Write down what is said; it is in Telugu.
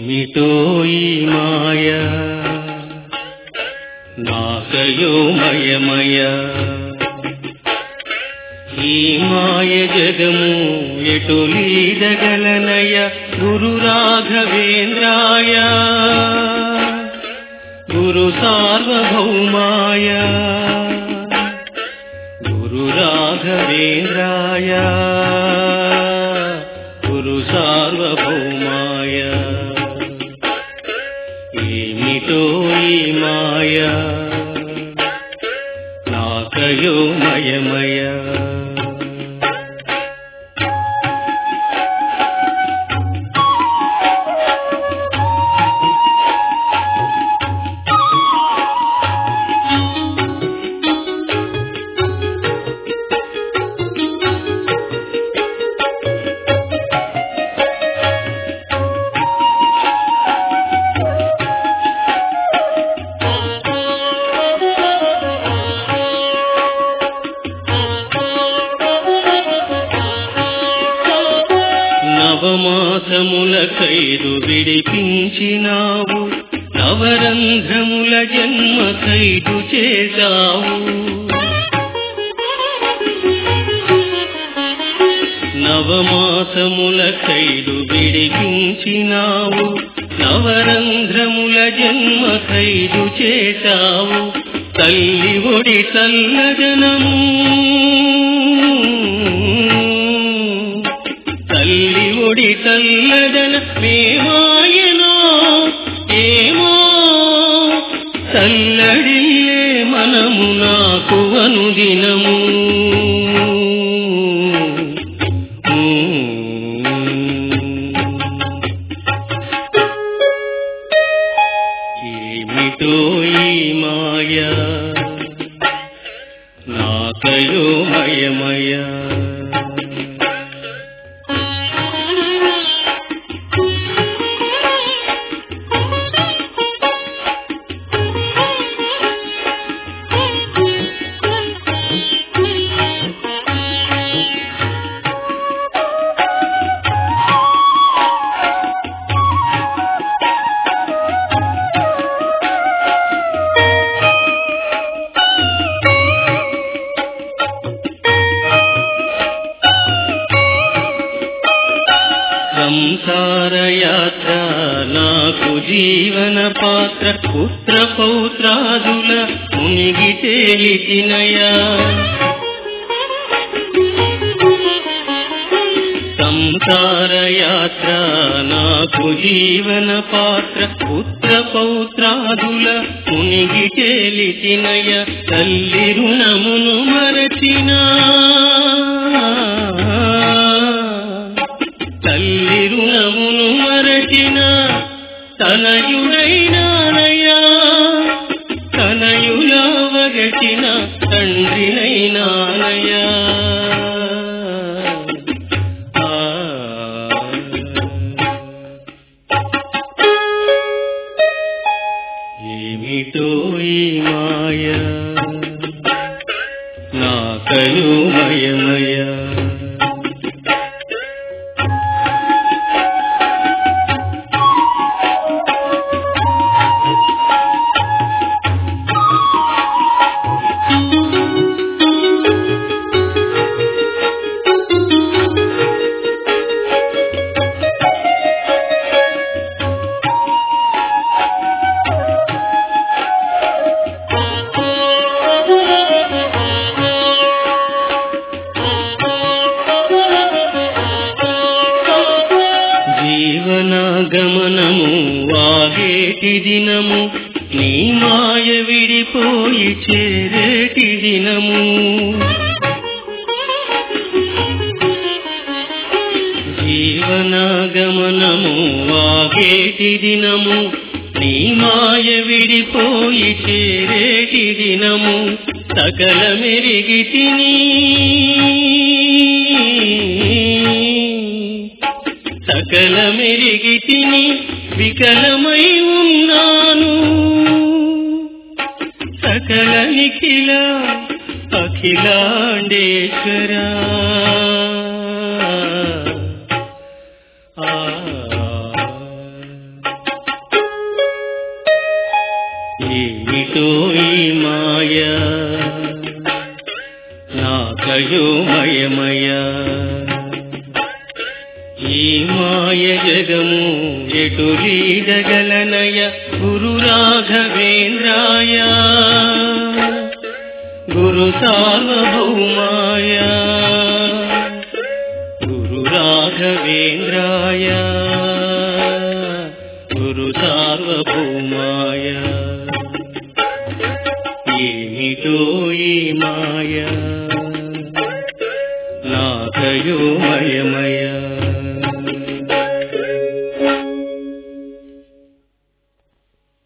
ఏమిటో ఈ మాయ నాకయో మయమయ ఈ మాయ జగము ఎటు లీదగలనయ గురు రాఘవేంద్రాయ గురు సార్వభౌమాయ గురు రాఘవేంద్రాయ గురు సార్వభౌమాయ ఏమిటో ఈ మాయ నాకయో మయమయ నవమాసముల ఖైదు విడిపించినావు నవరంధ్రముల జన్మ ఖైదు చేశావు నవమాసముల ఖైదు విడిపించినావు నవరంధ్రముల జన్మ ఖైదు చేశావు తల్లి ఒడి చల్లదనము తల్లి ఒడి చల్లదన మేమాయనో ఏమో చల్లడిల్లే మనము నాకు అనుదినము ఏమిటో ఈ మాయ నాకయో మయమయ సంసార యాత్ర నాకు జీవన పాత్ర పుత్ర పౌత్రాదుల మునిగి తేలితినయా సంసార యాత్ర నాకు జీవన పాత్ర పుత్ర పౌత్రాదుల మునిగి తేలితినయ తల్లి రుణమును మరచినా తల్లి రుణమును మరచిన తనయుడైనానయ్యా తనయులా వగచిన తండ్రినైనానయ్యా ఆ. ఏమిటో ఈ మాయ నాకయో మయమయ జీవన గమనము వాగేటి దినము నీ మాయ విడిపోయి చేరేటి దినము జీవన గమనము వాగేటి దినము నీ మాయ విడిపోయి చేరేటి దినము సకల మెరిగి తిని సకల మెరిగి తిని వికలమై ఉన్నాను సకల నిఖిల అఖిలాండేశ్వరా ఆ మాయ జగము ఎటు లీడగలనయ గురు రాఘవేంద్రాయ గురు సార్వభౌమాయ గురు రాఘవేంద్రాయ గురు సార్వభౌమాయ ఏమిటో ఈ మాయ నాకయోమయమయ